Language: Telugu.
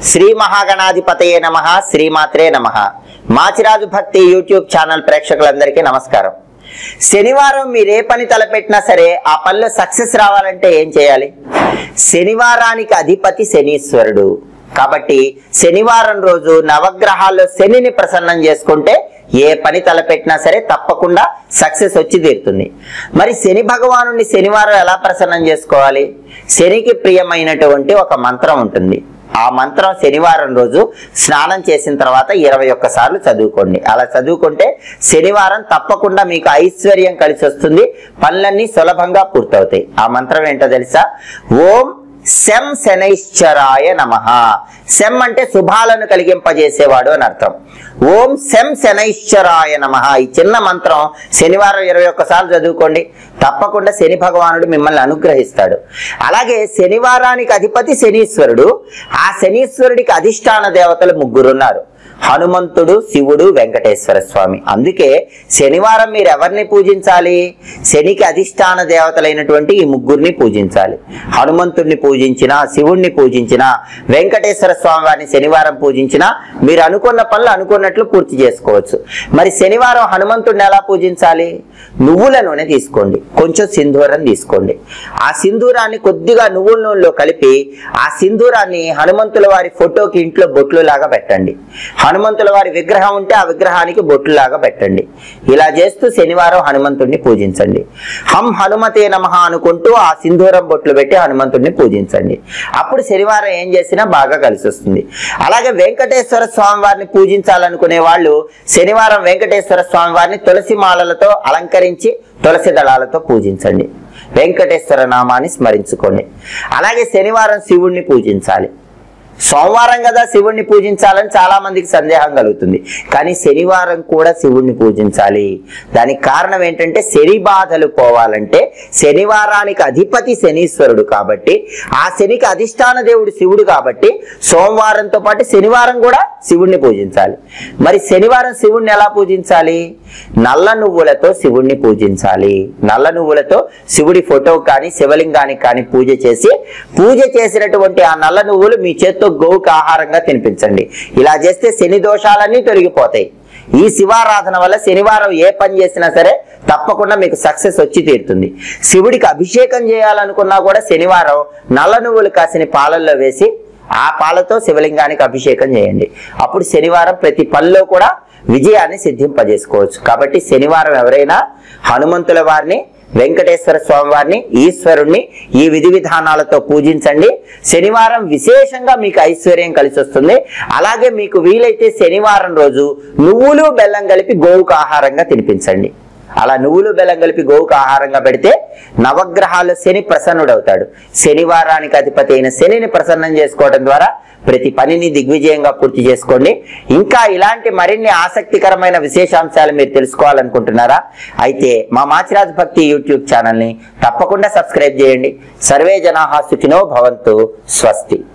శ్రీ మహాగణాధిపతయే నమ శ్రీమాత్రే నమ మాచిరాజు భక్తి యూట్యూబ్ ఛానల్ ప్రేక్షకులందరికీ నమస్కారం శనివారం మీరు ఏ పని తలపెట్టినా సరే ఆ పనిలో సక్సెస్ రావాలంటే ఏం చేయాలి శనివారానికి అధిపతి శనీశ్వరుడు కాబట్టి శనివారం రోజు నవగ్రహాల్లో శనిని ప్రసన్నం చేసుకుంటే ఏ పని తలపెట్టినా సరే తప్పకుండా సక్సెస్ వచ్చి తీరుతుంది మరి శని భగవాను శనివారం ఎలా ప్రసన్నం చేసుకోవాలి శనికి ప్రియమైనటువంటి ఒక మంత్రం ఉంటుంది ఆ మంత్రం శనివారం రోజు స్నానం చేసిన తర్వాత ఇరవై ఒక్కసార్లు చదువుకోండి అలా చదువుకుంటే శనివారం తప్పకుండా మీకు ఐశ్వర్యం కలిసి వస్తుంది పనులన్నీ సులభంగా పూర్తవుతాయి ఆ మంత్రం ఏంటో తెలుసా ఓం శం శనైశ్చరాయ నమ శం అంటే శుభాలను కలిగింపజేసేవాడు అని అర్థం ఓం శం శనైశ్చరాయ నమ ఈ చిన్న మంత్రం శనివారం ఇరవై ఒక్కసార్లు చదువుకోండి తప్పకుండా శని భగవానుడు మిమ్మల్ని అనుగ్రహిస్తాడు అలాగే శనివారానికి అధిపతి శనీశ్వరుడు ఆ శనీశ్వరుడికి అధిష్టాన దేవతలు ముగ్గురు ఉన్నారు హనుమంతుడు శివుడు వెంకటేశ్వర స్వామి అందుకే శనివారం మీరు ఎవరిని పూజించాలి శనికి అధిష్టాన దేవతలైనటువంటి ఈ ముగ్గురిని పూజించాలి హనుమంతుడిని పూజించిన శివుణ్ణి పూజించిన వెంకటేశ్వర స్వామి వారిని శనివారం పూజించిన మీరు అనుకున్న పనులు అనుకున్నట్లు పూర్తి చేసుకోవచ్చు మరి శనివారం హనుమంతుడిని ఎలా పూజించాలి నువ్వుల నూనె తీసుకోండి కొంచెం సింధూరం తీసుకోండి ఆ సింధూరాన్ని కొద్దిగా నువ్వుల నూనెలో కలిపి ఆ సింధూరాన్ని హనుమంతుల వారి ఫోటోకి ఇంట్లో బొట్లు లాగా పెట్టండి హనుమంతుల వారి విగ్రహం ఉంటే ఆ విగ్రహానికి బొట్లు లాగా పెట్టండి ఇలా చేస్తూ శనివారం హనుమంతుడిని పూజించండి హం హనుమతే నమ అనుకుంటూ ఆ సింధూరం బొట్లు పెట్టి హనుమంతుడిని పూజించండి అప్పుడు శనివారం ఏం చేసినా బాగా కలిసి వస్తుంది అలాగే వెంకటేశ్వర స్వామి వారిని పూజించాలనుకునే వాళ్ళు శనివారం వెంకటేశ్వర స్వామి వారిని తులసి మాలలతో అలంకరించి తులసి దళాలతో పూజించండి వెంకటేశ్వర నామాన్ని స్మరించుకోండి అలాగే శనివారం శివుణ్ణి పూజించాలి సోమవారం కదా శివుణ్ణి పూజించాలని చాలా మందికి సందేహం కలుగుతుంది కానీ శనివారం కూడా శివుణ్ణి పూజించాలి దానికి కారణం ఏంటంటే శని బాధలు పోవాలంటే శనివారానికి అధిపతి శనీశ్వరుడు కాబట్టి ఆ శనికి అధిష్టాన దేవుడు శివుడు కాబట్టి సోమవారంతో పాటు శనివారం కూడా శివుణ్ణి పూజించాలి మరి శనివారం శివుణ్ణి ఎలా పూజించాలి నల్ల నువ్వులతో శివుణ్ణి పూజించాలి నల్ల నువ్వులతో శివుడి ఫోటో కానీ శివలింగానికి కానీ పూజ చేసి పూజ చేసినటువంటి ఆ నల్ల నువ్వులు మీ చేత్తో గోవుకి ఆహారంగా తినిపించండి ఇలా చేస్తే శని దోషాలన్నీ తొలగిపోతాయి ఈ శివారాధన వల్ల శనివారం ఏ పని చేసినా సరే తప్పకుండా మీకు సక్సెస్ వచ్చి తీరుతుంది శివుడికి అభిషేకం చేయాలనుకున్నా కూడా శనివారం నల్ల నువ్వులు కాసిన పాలల్లో వేసి ఆ పాలతో శివలింగానికి అభిషేకం చేయండి అప్పుడు శనివారం ప్రతి పనిలో కూడా విజయాన్ని సిద్ధింపజేసుకోవచ్చు కాబట్టి శనివారం ఎవరైనా హనుమంతుల వారిని వెంకటేశ్వర స్వామి వారిని ఈశ్వరుణ్ణి ఈ విధి విధానాలతో పూజించండి శనివారం విశేషంగా మీకు ఐశ్వర్యం కలిసి వస్తుంది అలాగే మీకు వీలైతే శనివారం రోజు నువ్వులు బెల్లం కలిపి గోవుకు ఆహారంగా తినిపించండి అలా నువ్వులు బెల్లం కలిపి గోవుకు ఆహారంగా పెడితే నవగ్రహాలు శని ప్రసన్నుడవుతాడు శనివారానికి అధిపతి అయిన శనిని ప్రసన్నం చేసుకోవడం ద్వారా ప్రతి పనిని దిగ్విజయంగా పూర్తి చేసుకోండి ఇంకా ఇలాంటి మరిన్ని ఆసక్తికరమైన విశేషాంశాలు మీరు తెలుసుకోవాలనుకుంటున్నారా అయితే మా మాచిరాజ్ భక్తి యూట్యూబ్ ఛానల్ని తప్పకుండా సబ్స్క్రైబ్ చేయండి సర్వే జనాహా సుఖినో భవంతు స్వస్తి